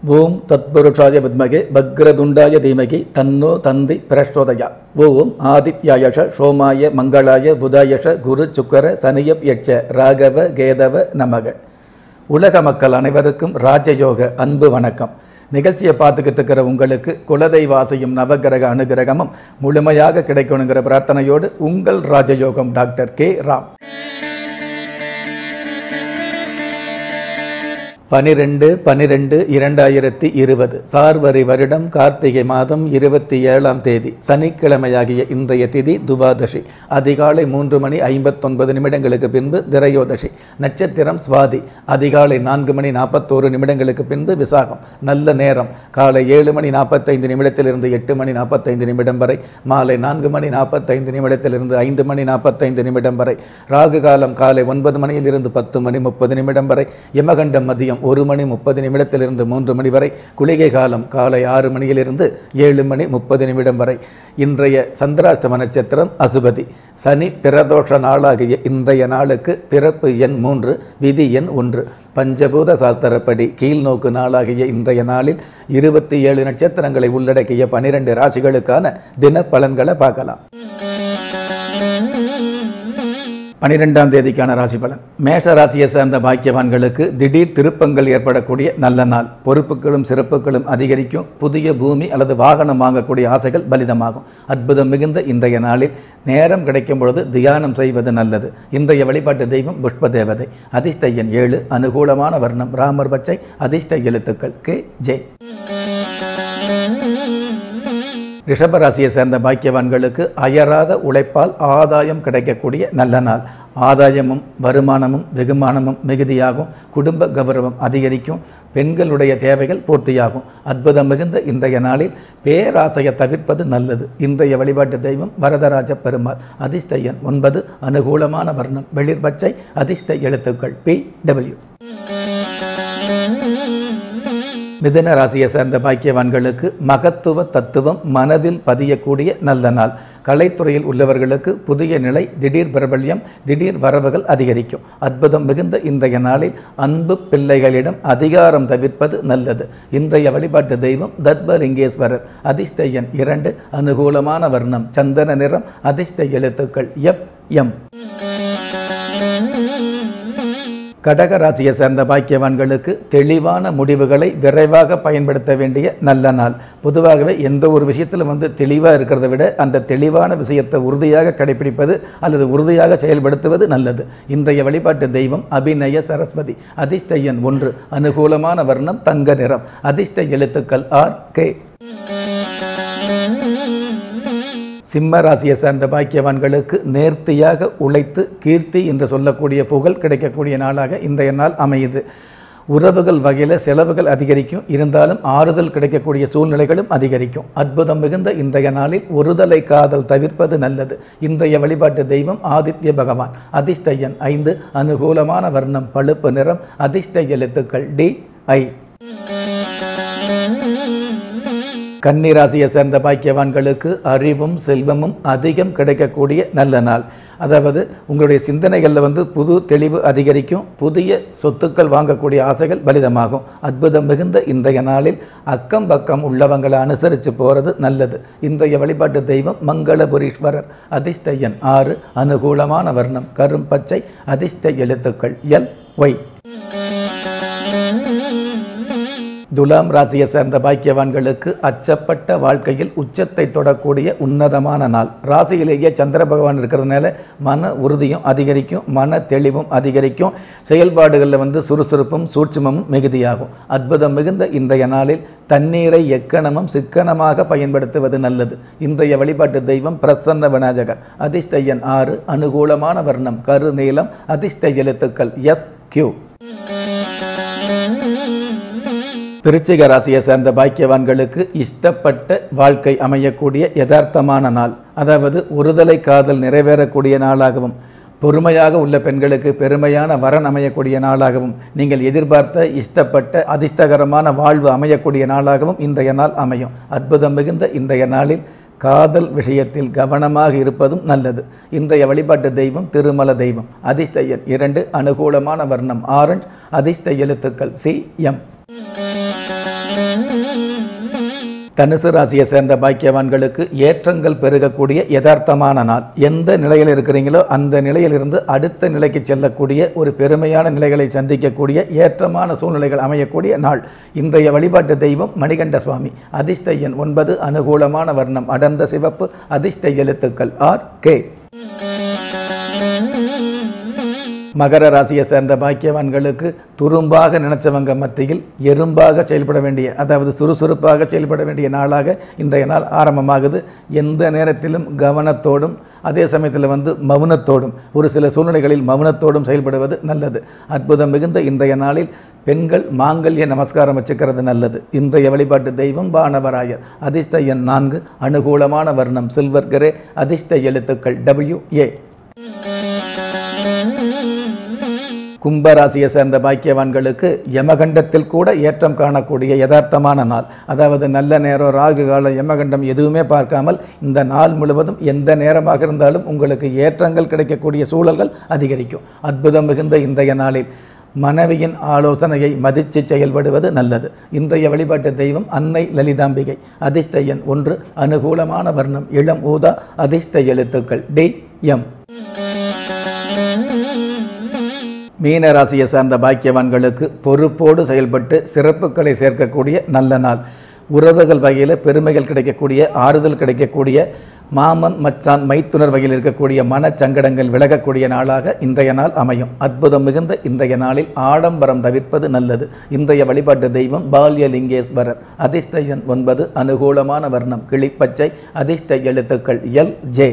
ஓம் தத்புருஷாய வித்மகே பக்ரதுண்டாய தீமகி தன்னோ தந்தி பிரச்சோதயா ஓம் ஆதித்யாயஷ சோமாய மங்களாய புதாயஷ குரு சுக்கர சனியப் யட்ச ராகவ கேதவ நமக உலக மக்கள் அனைவருக்கும் ராஜயோக அன்பு வணக்கம் நிகழ்ச்சியை பார்த்துக்கிட்டு இருக்கிற உங்களுக்கு குலதெய்வாசையும் நவகிரக அனுகிரகமும் முழுமையாக கிடைக்கணுங்கிற பிரார்த்தனையோடு உங்கள் ராஜயோகம் டாக்டர் கே ராம் பனிரெண்டு பனிரெண்டு இரண்டாயிரத்தி இருபது சார்வரி வருடம் கார்த்திகை மாதம் இருபத்தி ஏழாம் தேதி சனிக்கிழமையாகிய இன்றைய திதி துவாதசி அதிகாலை மூன்று மணி ஐம்பத்தொன்பது நிமிடங்களுக்கு பின்பு திரையோதசி நட்சத்திரம் சுவாதி அதிகாலை நான்கு மணி நாற்பத்தோரு நிமிடங்களுக்கு பின்பு விசாகம் நல்ல நேரம் காலை ஏழு மணி நாற்பத்தைந்து நிமிடத்திலிருந்து எட்டு மணி நாற்பத்தைந்து நிமிடம் வரை மாலை நான்கு மணி நாற்பத்தைந்து நிமிடத்திலிருந்து ஐந்து மணி நாற்பத்தைந்து நிமிடம் வரை ராகு காலம் காலை ஒன்பது மணியிலிருந்து பத்து மணி முப்பது நிமிடம் வரை யமகண்டம் மதியம் ஒரு மணி முப்பது நிமிடத்திலிருந்து மூன்று மணி வரை குளிகை காலம் காலை ஆறு மணியிலிருந்து ஏழு மணி முப்பது நிமிடம் வரை இன்றைய சந்திராஷ்டம நட்சத்திரம் அசுபதி சனி பிரதோஷ நாளாகிய இன்றைய நாளுக்கு பிறப்பு எண் மூன்று விதி எண் ஒன்று பஞ்சபூத சாஸ்திரப்படி கீழ்நோக்கு நாளாகிய இன்றைய நாளில் இருபத்தி ஏழு நட்சத்திரங்களை உள்ளடக்கிய பனிரெண்டு ராசிகளுக்கான தின பலன்களை பார்க்கலாம் பனிரெண்டாம் தேதிக்கான ராசி பலன் மேஷ ராசியை சேர்ந்த பாக்கியவான்களுக்கு திடீர் திருப்பங்கள் ஏற்படக்கூடிய நல்ல நாள் பொறுப்புகளும் சிறப்புகளும் அதிகரிக்கும் புதிய பூமி அல்லது வாகனம் வாங்கக்கூடிய ஆசைகள் பலிதமாகும் அற்புதம் மிகுந்த இன்றைய நாளில் நேரம் கிடைக்கும் பொழுது தியானம் செய்வது நல்லது இன்றைய வழிபாட்டு தெய்வம் புஷ்ப தேவதை அதிர்ஷ்ட எண் ஏழு அனுகூலமான வர்ணம் ராமர் பச்சை அதிர்ஷ்ட எழுத்துக்கள் கே ஜே ரிஷபராசியை சேர்ந்த பாக்கியவான்களுக்கு அயராத உழைப்பால் ஆதாயம் கிடைக்கக்கூடிய நல்ல நாள் ஆதாயமும் வருமானமும் வெகுமானமும் மிகுதியாகும் குடும்ப கௌரவம் அதிகரிக்கும் பெண்களுடைய தேவைகள் பூர்த்தியாகும் அற்புதம் மிகுந்த இன்றைய நாளில் பேராசையை தவிர்ப்பது நல்லது இன்றைய வழிபாட்டு தெய்வம் வரதராஜ பெருமாள் அதிர்ஷ்ட எண் ஒன்பது அனுகூலமான வர்ணம் வெளிர் பச்சை அதிர்ஷ்ட எழுத்துக்கள் பி டபிள்யூ மிதன ராசியை சேர்ந்த பாக்கியவான்களுக்கு மகத்துவ தத்துவம் மனதில் பதியக்கூடிய நல்ல நாள் கலைத்துறையில் உள்ளவர்களுக்கு புதிய நிலை திடீர் பிரபல்யம் திடீர் வரவுகள் அதிகரிக்கும் அற்புதம் மிகுந்த இன்றைய நாளில் அன்பு பிள்ளைகளிடம் அதிகாரம் தவிர்ப்பது நல்லது இன்றைய வழிபாட்டு தெய்வம் தத்பலிங்கேஸ்வரர் அதிர்ஷ்ட எண் இரண்டு அனுகூலமான வர்ணம் சந்தன நிறம் அதிர்ஷ்ட எழுத்துக்கள் எஃப் எம் கடக ராசியை சேர்ந்த பாக்கியவான்களுக்கு தெளிவான முடிவுகளை விரைவாக பயன்படுத்த வேண்டிய நல்ல நாள் பொதுவாகவே எந்த ஒரு விஷயத்தில் வந்து தெளிவாக இருக்கிறத விட அந்த தெளிவான விஷயத்தை உறுதியாக கடைபிடிப்பது அல்லது உறுதியாக செயல்படுத்துவது நல்லது இன்றைய வழிபாட்டு தெய்வம் அபிநய சரஸ்வதி அதிர்ஷ்ட எண் ஒன்று அனுகூலமான வர்ணம் தங்க நிறம் அதிர்ஷ்ட எழுத்துக்கள் ஆர் கே சிம்ம ராசியை சேர்ந்த பாக்கியவான்களுக்கு நேர்த்தியாக உழைத்து கீர்த்தி என்று சொல்லக்கூடிய புகழ் கிடைக்கக்கூடிய நாளாக இன்றைய நாள் அமையுது உறவுகள் வகையில் செலவுகள் அதிகரிக்கும் இருந்தாலும் ஆறுதல் கிடைக்கக்கூடிய சூழ்நிலைகளும் அதிகரிக்கும் அற்புதம் மிகுந்த இன்றைய நாளில் ஒருதலை காதல் தவிர்ப்பது நல்லது இன்றைய வழிபாட்டு தெய்வம் ஆதித்ய பகவான் அதிர்ஷ்ட எண் ஐந்து அனுகூலமான வர்ணம் பழுப்பு நிறம் அதிர்ஷ்ட எழுத்துக்கள் டி ஐ கன்னிராசியை சேர்ந்த பாக்கியவான்களுக்கு அறிவும் செல்வமும் அதிகம் கிடைக்கக்கூடிய நல்ல நாள் அதாவது உங்களுடைய சிந்தனைகளில் வந்து புது தெளிவு அதிகரிக்கும் புதிய சொத்துக்கள் வாங்கக்கூடிய ஆசைகள் பலிதமாகும் அற்புதம் மிகுந்த இன்றைய நாளில் அக்கம் பக்கம் உள்ளவங்களை அனுசரித்து போகிறது நல்லது இன்றைய வழிபாட்டு தெய்வம் மங்களபுரீஸ்வரர் அதிர்ஷ்ட எண் ஆறு அனுகூலமான வர்ணம் கரும் பச்சை அதிர்ஷ்ட எழுத்துக்கள் எல் ஒய் துலாம் ராசியை சேர்ந்த பாக்கியவான்களுக்கு அச்சப்பட்ட வாழ்க்கையில் உச்சத்தை தொடக்கூடிய உன்னதமான நாள் ராசியிலேயே சந்திர பகவான் இருக்கிறதுனால மன உறுதியும் அதிகரிக்கும் மன தெளிவும் அதிகரிக்கும் செயல்பாடுகளில் வந்து சுறுசுறுப்பும் சூட்சுமமும் மிகுதியாகும் அற்புதம் மிகுந்த இன்றைய நாளில் தண்ணீரை எக்கணமும் சிக்கனமாக பயன்படுத்துவது நல்லது இன்றைய வழிபாட்டு தெய்வம் பிரசன்ன விநாயகர் அதிர்ஷ்ட எண் ஆறு அனுகூலமான வர்ணம் கரு நீளம் அதிர்ஷ்ட எழுத்துக்கள் எஸ் கியூ விருச்சிக ராசியை சேர்ந்த பாக்கியவான்களுக்கு இஷ்டப்பட்ட வாழ்க்கை அமையக்கூடிய யதார்த்தமான நாள் அதாவது ஒருதலை காதல் நிறைவேறக்கூடிய நாளாகவும் பொறுமையாக உள்ள பெண்களுக்கு பெருமையான வரன் அமையக்கூடிய நாளாகவும் நீங்கள் எதிர்பார்த்த இஷ்டப்பட்ட அதிர்ஷ்டகரமான வாழ்வு அமையக்கூடிய நாளாகவும் இன்றைய நாள் அமையும் அற்புதம் மிகுந்த இன்றைய நாளில் காதல் விஷயத்தில் கவனமாக இருப்பதும் நல்லது இன்றைய வழிபாட்டு தெய்வம் திருமல தெய்வம் அதிர்ஷ்ட எண் இரண்டு அனுகூலமான வர்ணம் ஆரஞ்ச் அதிர்ஷ்ட எழுத்துக்கள் சி எம் தனுசு ராசியை சேர்ந்த பாக்கியவான்களுக்கு ஏற்றங்கள் பெருகக்கூடிய யதார்த்தமான நாள் எந்த நிலையில் இருக்கிறீங்களோ அந்த நிலையிலிருந்து அடுத்த நிலைக்கு செல்லக்கூடிய ஒரு பெருமையான நிலைகளை சந்திக்கக்கூடிய ஏற்றமான சூழ்நிலைகள் அமையக்கூடிய நாள் இன்றைய வழிபாட்டு தெய்வம் மணிகண்ட சுவாமி அதிர்ஷ்ட எண் ஒன்பது அனுகூலமான வர்ணம் அடர்ந்த சிவப்பு அதிர்ஷ்ட எழுத்துக்கள் ஆர் கே மகர ராசியை சேர்ந்த பாக்கியவான்களுக்கு துரும்பாக நினைச்சவங்க மத்தியில் எறும்பாக செயல்பட வேண்டிய அதாவது சுறுசுறுப்பாக செயல்பட வேண்டிய நாளாக இன்றைய நாள் ஆரம்பமாகுது எந்த நேரத்திலும் கவனத்தோடும் அதே சமயத்தில் வந்து மௌனத்தோடும் ஒரு சில சூழ்நிலைகளில் மௌனத்தோடும் செயல்படுவது நல்லது அற்புதம் மிகுந்த இன்றைய நாளில் பெண்கள் மாங்கல்ய நமஸ்காரம் வச்சுக்கிறது நல்லது இன்றைய வழிபாட்டு தெய்வம் வானவராயர் அதிர்ஷ்ட எண் நான்கு அனுகூலமான வர்ணம் சில்வர் கிரே அதிர்ஷ்ட எழுத்துக்கள் டபிள்யூ ஏ கும்பராசியை சேர்ந்த பாக்கியவான்களுக்கு யமகண்டத்தில் கூட ஏற்றம் காணக்கூடிய யதார்த்தமான நாள் அதாவது நல்ல நேரம் ராகு காலம் யமகண்டம் எதுவுமே பார்க்காமல் இந்த நாள் முழுவதும் எந்த நேரமாக இருந்தாலும் உங்களுக்கு ஏற்றங்கள் கிடைக்கக்கூடிய சூழல்கள் அதிகரிக்கும் அற்புதம் மிகுந்த இன்றைய நாளில் மனைவியின் ஆலோசனையை மதித்து செயல்படுவது நல்லது இன்றைய வழிபாட்டு தெய்வம் அன்னை லலிதாம்பிகை அதிர்ஷ்ட எண் ஒன்று அனுகூலமான வர்ணம் இளம் ஊதா அதிர்ஷ்ட எழுத்துக்கள் டி எம் மீன ராசியை சார்ந்த பாக்கியவான்களுக்கு பொறுப்போடு செயல்பட்டு சிறப்புகளை சேர்க்கக்கூடிய நல்ல நாள் உறவுகள் வகையில் பெருமைகள் கிடைக்கக்கூடிய ஆறுதல் கிடைக்கக்கூடிய மாமன் மச்சான் மைத்துனர் வகையில் இருக்கக்கூடிய மனச்சங்கடங்கள் விலகக்கூடிய நாளாக இன்றைய நாள் அமையும் அற்புதம் மிகுந்த இன்றைய நாளில் ஆடம்பரம் தவிர்ப்பது நல்லது இன்றைய வழிபாட்டு தெய்வம் பால்யலிங்கேஸ்வரர் அதிர்ஷ்ட எண் ஒன்பது அனுகூலமான வர்ணம் கிளிப்பச்சை அதிர்ஷ்ட எழுத்துக்கள் எல் ஜே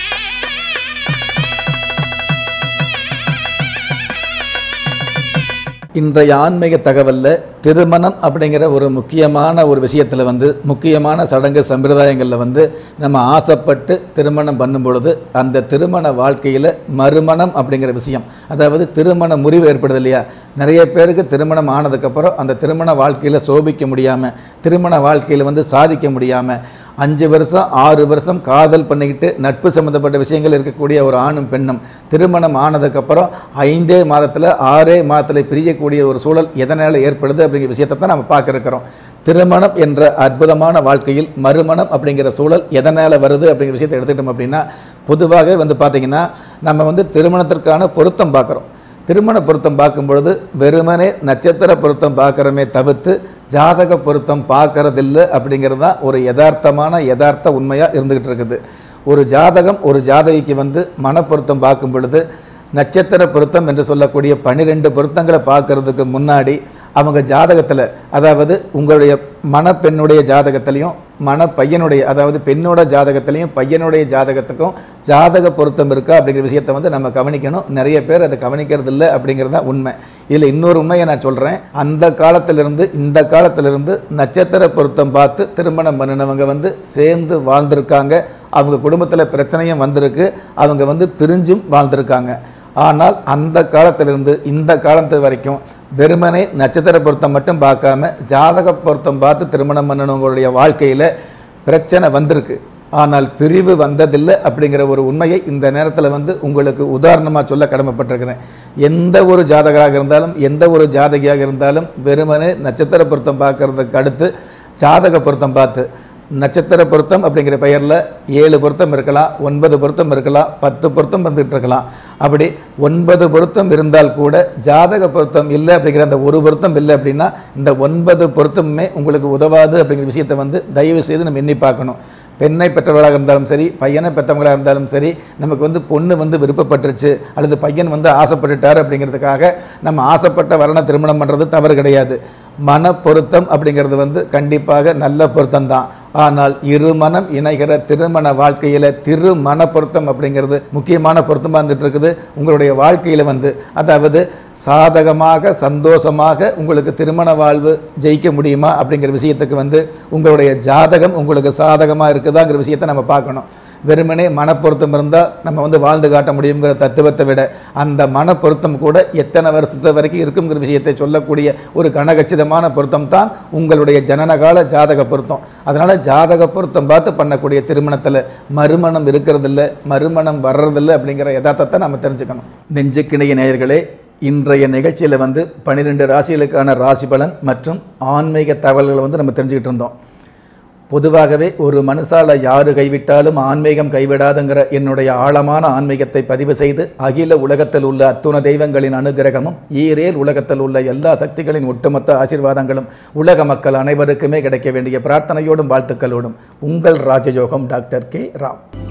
இன்றைய ஆன்மீக தகவலில் திருமணம் அப்படிங்கிற ஒரு முக்கியமான ஒரு விஷயத்தில் வந்து முக்கியமான சடங்கு சம்பிரதாயங்களில் வந்து நம்ம ஆசைப்பட்டு திருமணம் பண்ணும் பொழுது அந்த திருமண வாழ்க்கையில் மறுமணம் அப்படிங்கிற விஷயம் அதாவது திருமண முறிவு ஏற்படுது இல்லையா நிறைய பேருக்கு திருமணம் ஆனதுக்கப்புறம் அந்த திருமண வாழ்க்கையில் சோபிக்க முடியாமல் திருமண வாழ்க்கையில் வந்து சாதிக்க முடியாமல் அஞ்சு வருஷம் ஆறு வருஷம் காதல் பண்ணிக்கிட்டு நட்பு சம்மந்தப்பட்ட விஷயங்கள் இருக்கக்கூடிய ஒரு ஆணும் பெண்ணும் திருமணம் ஆனதுக்கப்புறம் ஐந்தே மாதத்தில் ஆறே மாதத்தில் பிரியக்கூடிய ஒரு சூழல் எதனால் ஏற்படுது அப்படிங்கிற விஷயத்தை தான் நம்ம பார்க்க இருக்கிறோம் திருமணம் என்ற அற்புதமான வாழ்க்கையில் மறுமணம் அப்படிங்கிற சூழல் எதனால் வருது அப்படிங்கிற விஷயத்தை எடுத்துக்கிட்டோம் அப்படின்னா பொதுவாக வந்து பார்த்திங்கன்னா நம்ம வந்து திருமணத்திற்கான பொருத்தம் பார்க்குறோம் திருமண பொருத்தம் பார்க்கும் பொழுது வெறுமனே நட்சத்திர பொருத்தம் பார்க்குறமே தவிர்த்து ஜாதக பொருத்தம் பார்க்கறதில்ல அப்படிங்கிறது தான் ஒரு யதார்த்தமான யதார்த்த உண்மையாக இருந்துக்கிட்டு இருக்குது ஒரு ஜாதகம் ஒரு ஜாதகிக்கு வந்து மனப்பொருத்தம் பார்க்கும் பொழுது நட்சத்திர பொருத்தம் என்று சொல்லக்கூடிய பன்னிரெண்டு பொருத்தங்களை பார்க்கறதுக்கு முன்னாடி அவங்க ஜாதகத்தில் அதாவது உங்களுடைய மணப்பெண்ணுடைய ஜாதகத்திலையும் மண பையனுடைய அதாவது பெண்ணோட ஜாதகத்திலையும் பையனுடைய ஜாதகத்துக்கும் ஜாதக பொருத்தம் இருக்கா அப்படிங்கிற விஷயத்தை வந்து நம்ம கவனிக்கணும் நிறைய பேர் அதை கவனிக்கிறது இல்லை அப்படிங்கிறது தான் உண்மை இதில் இன்னொரு உண்மையை நான் சொல்கிறேன் அந்த காலத்திலிருந்து இந்த காலத்திலிருந்து நட்சத்திர பொருத்தம் பார்த்து திருமணம் பண்ணினவங்க வந்து சேர்ந்து வாழ்ந்திருக்காங்க அவங்க குடும்பத்தில் பிரச்சனையும் வந்திருக்கு அவங்க வந்து பிரிஞ்சும் வாழ்ந்திருக்காங்க ஆனால் அந்த காலத்திலிருந்து இந்த காலத்து வரைக்கும் வெறுமனே நட்சத்திர பொருத்தம் மட்டும் பார்க்காம ஜாதக பொருத்தம் பார்த்து திருமணம் பண்ணணுங்களுடைய வாழ்க்கையில் பிரச்சனை வந்திருக்கு ஆனால் பிரிவு வந்ததில்லை அப்படிங்கிற ஒரு உண்மையை இந்த நேரத்தில் வந்து உங்களுக்கு உதாரணமாக சொல்ல கடமைப்பட்டிருக்கிறேன் எந்த ஒரு ஜாதகராக இருந்தாலும் எந்த ஒரு ஜாதகியாக இருந்தாலும் வெறுமனே நட்சத்திர பொருத்தம் பார்க்கறதுக்கு அடுத்து ஜாதக பொருத்தம் பார்த்து நட்சத்திர பொருத்தம் அப்படிங்கிற பெயரில் ஏழு பொருத்தம் இருக்கலாம் ஒன்பது பொருத்தம் இருக்கலாம் பத்து பொருத்தம் வந்துட்டு இருக்கலாம் அப்படி ஒன்பது பொருத்தம் இருந்தால் கூட ஜாதக பொருத்தம் இல்லை அப்படிங்கிற அந்த ஒரு பொருத்தம் இல்லை அப்படின்னா இந்த ஒன்பது பொருத்தமுமே உங்களுக்கு உதவாது அப்படிங்கிற விஷயத்தை வந்து தயவு செய்து நம்ம எண்ணி பார்க்கணும் பெண்ணை பெற்றவர்களாக இருந்தாலும் சரி பையனை பெற்றவங்களாக இருந்தாலும் சரி நமக்கு வந்து பொண்ணு வந்து விருப்பப்பட்டுருச்சு அல்லது பையன் வந்து ஆசைப்பட்டுட்டார் அப்படிங்கிறதுக்காக நம்ம ஆசைப்பட்ட வரண திருமணம் பண்ணுறது தவறு கிடையாது மன பொருத்தம் அப்படிங்கிறது வந்து கண்டிப்பாக நல்ல பொருத்தம் தான் ஆனால் இரு மனம் இணைகிற திருமண வாழ்க்கையில் திருமண பொருத்தம் அப்படிங்கிறது முக்கியமான பொருத்தமாக இருந்துட்டு இருக்குது உங்களுடைய வாழ்க்கையில் வந்து அதாவது சாதகமாக சந்தோஷமாக உங்களுக்கு திருமண வாழ்வு ஜெயிக்க முடியுமா அப்படிங்கிற விஷயத்துக்கு வந்து உங்களுடைய ஜாதகம் உங்களுக்கு சாதகமாக இருக்குதாங்கிற விஷயத்தை நம்ம பார்க்கணும் வெறுமனே மனப்பொருத்தம் இருந்தால் நம்ம வந்து வாழ்ந்து காட்ட முடியுங்கிற தத்துவத்தை விட அந்த மனப்பொருத்தம் கூட எத்தனை வருஷத்து வரைக்கும் இருக்குங்கிற விஷயத்தை சொல்லக்கூடிய ஒரு கனகச்சிதமான பொருத்தம் தான் உங்களுடைய ஜனனகால ஜாதக பொருத்தம் அதனால் ஜாதக பொருத்தம் பார்த்து பண்ணக்கூடிய திருமணத்தில் மறுமணம் இருக்கிறதில்ல மறுமணம் வர்றதில்ல அப்படிங்கிற யதார்த்தத்தை நம்ம தெரிஞ்சுக்கணும் நெஞ்சுக்கிணைய நேயர்களே இன்றைய நிகழ்ச்சியில் வந்து பன்னிரெண்டு ராசிகளுக்கான ராசி பலன் மற்றும் ஆன்மீக தகவல்களை வந்து நம்ம தெரிஞ்சுக்கிட்டு இருந்தோம் பொதுவாகவே ஒரு மனுஷால யாரு கைவிட்டாலும் ஆன்மீகம் கைவிடாதுங்கிற என்னுடைய ஆழமான ஆன்மீகத்தை பதிவு செய்து அகில உலகத்தில் உள்ள அத்துண தெய்வங்களின் அனுகிரகமும் ஈரேல் உலகத்தில் உள்ள எல்லா சக்திகளின் ஒட்டுமொத்த ஆசீர்வாதங்களும் உலக மக்கள் அனைவருக்குமே கிடைக்க வேண்டிய பிரார்த்தனையோடும் வாழ்த்துக்களோடும் உங்கள் ராஜயோகம் டாக்டர் கே ராம்